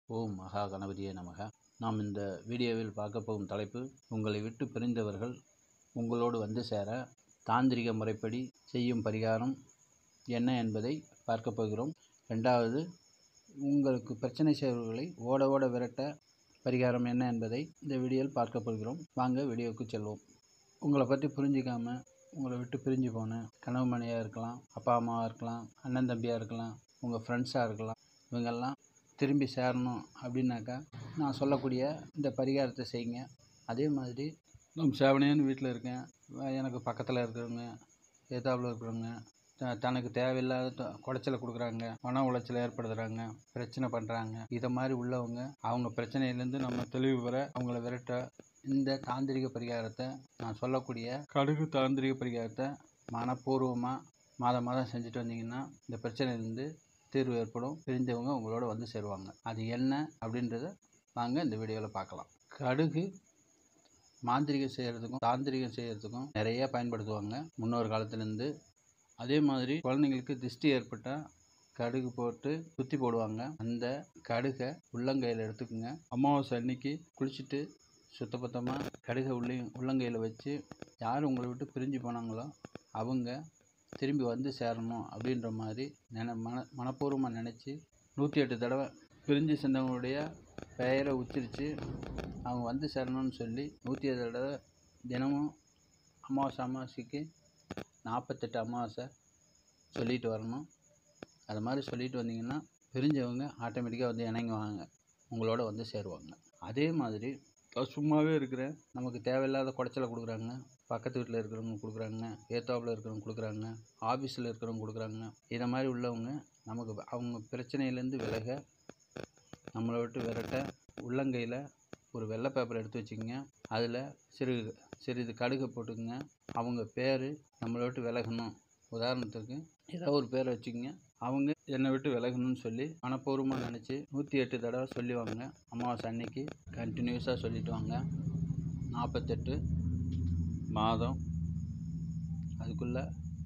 ஓம் மகா கணபதியே நமக நாம் இந்த வீடியோவில் பார்க்க போகும் தலைப்பு உங்களை விட்டு பிரிந்தவர்கள் உங்களோடு வந்து சேர தாந்திரிக முறைப்படி செய்யும் பரிகாரம் என்ன என்பதை பார்க்க போகிறோம் ரெண்டாவது உங்களுக்கு பிரச்சனை செய்பவர்களை ஓட ஓட விரட்ட பரிகாரம் என்ன என்பதை இந்த வீடியோவில் பார்க்க போகிறோம் வாங்க வீடியோவுக்கு செல்வோம் உங்களை பற்றி புரிஞ்சிக்காம உங்களை விட்டு பிரிஞ்சு போன கனவு மனையாக இருக்கலாம் அப்பா அம்மாவாக இருக்கலாம் அண்ணன் தம்பியாக இருக்கலாம் உங்கள் ஃப்ரெண்ட்ஸாக இருக்கலாம் இவங்கெல்லாம் திரும்பி சேரணும் அப்படின்னாக்கா நான் சொல்லக்கூடிய இந்த பரிகாரத்தை செய்யுங்க அதே மாதிரி நான் சேவனேன்னு வீட்டில் இருக்கேன் வ- எனக்கு பக்கத்தில் இருக்கிறவங்க ஏத்தாப்பில் இருக்கிறவங்க த- தனக்கு தேவையில்லாத த- குடைச்சலை கொடுக்குறாங்க மன உளைச்சல் ஏற்படுத்துகிறாங்க பிரச்சனை பண்ணுறாங்க இதை மாதிரி உள்ளவங்க அவங்க பிரச்சனையிலேருந்து நம்ம தெளிவு பெற அவங்கள விரட்ட இந்த தாந்திரிக பரிகாரத்தை நான் சொல்லக்கூடிய கடுகு தாந்திரிக பரிகாரத்தை மனப்பூர்வமாக மாதம் மாதம் செஞ்சுட்டு வந்தீங்கன்னா இந்த பிரச்சனையிலேருந்து தீர்வு ஏற்படும் பிரிந்தவங்க உங்களோட வந்து சேருவாங்க அது என்ன அப்படின்றத வாங்க இந்த வீடியோவில் பார்க்கலாம் கடுகு மாந்திரிகம் செய்கிறதுக்கும் தாந்திரிகம் செய்கிறதுக்கும் நிறைய பயன்படுத்துவாங்க முன்னோர் காலத்துலேருந்து அதே மாதிரி குழந்தைங்களுக்கு திஷ்டி ஏற்பட்டால் கடுகு போட்டு சுற்றி போடுவாங்க அந்த கடுகை உள்ளங்கையில் எடுத்துக்கோங்க அமாவாசை அன்னைக்கு குளிச்சுட்டு சுத்தபத்தமாக கடுகை உள்ளே உள்ளங்கையில் வச்சு யார் உங்களை விட்டு பிரிஞ்சு போனாங்களோ அவங்க திரும்பி வந்து சேரணும் அப்படின்ற மாதிரி நின மன மனப்பூர்வமாக நினச்சி நூற்றி எட்டு தடவை பிரிஞ்சு சென்றவங்களுடைய பெயரை உச்சரித்து அவங்க வந்து சேரணும்னு சொல்லி நூற்றி எட்டு தடவை தினமும் அமாவாசை அமாவாசைக்கு நாற்பத்தெட்டு அமாவாசை சொல்லிட்டு வரணும் அது மாதிரி சொல்லிட்டு வந்தீங்கன்னா பிரிஞ்சவங்க ஆட்டோமேட்டிக்காக வந்து இணங்குவாங்க உங்களோட வந்து சேருவாங்க அதே மாதிரி நான் சும்மாவே இருக்கிறேன் நமக்கு தேவையில்லாத குடைச்சலை கொடுக்குறாங்க பக்கத்து வீட்டில் இருக்கிறவங்க கொடுக்குறாங்க ஏத்தாப்பில் இருக்கிறவங்க கொடுக்குறாங்க ஆஃபீஸில் இருக்கிறவங்க கொடுக்குறாங்க இதை மாதிரி உள்ளவங்க நமக்கு வ- அவங்க பிரச்சனையிலேருந்து விலக நம்மளை விட்டு விரட்ட உள்ளங்கையில் ஒரு வெள்ளை பேப்பர் எடுத்து வச்சுக்கோங்க அதில் சிறு சிறிது கடுகை போட்டுக்கோங்க அவங்க பேர் நம்மளை விட்டு விலகணும் உதாரணத்துக்கு ஏதோ ஒரு பேரை வச்சுக்கோங்க அவங்க என்னை விட்டு விலகணும்னு சொல்லி மனப்பூர்வமாக நினச்சி நூற்றி எட்டு தடவை சொல்லுவாங்க அமாவாசை அன்னைக்கு கண்டினியூஸாக சொல்லிட்டு வாங்க நாற்பத்தெட்டு மாதம் அதுக்குள்ளே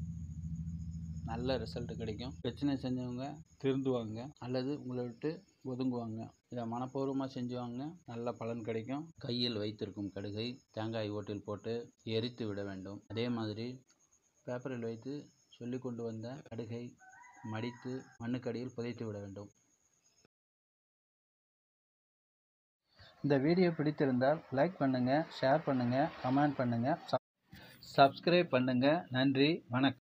நல்ல ரிசல்ட் கிடைக்கும் பிரச்சனை செஞ்சவங்க திருந்துவாங்க அல்லது உங்களை விட்டு ஒதுங்குவாங்க இதை மனப்பூர்வமாக செஞ்சுவாங்க நல்ல பலன் கிடைக்கும் கையில் வைத்திருக்கும் கடுகை தேங்காய் ஓட்டில் போட்டு எரித்து விட வேண்டும் அதே மாதிரி பேப்பரில் வைத்து சொல்லி கொண்டு வந்த கடுகை மடித்து மண்ணுக்கடியில் புதைத்து விட வேண்டும் இந்த வீடியோ பிடித்திருந்தால் லைக் பண்ணுங்கள் ஷேர் பண்ணுங்கள் கமெண்ட் பண்ணுங்கள் சப்ஸ்கிரைப் பண்ணுங்கள் நன்றி வணக்கம்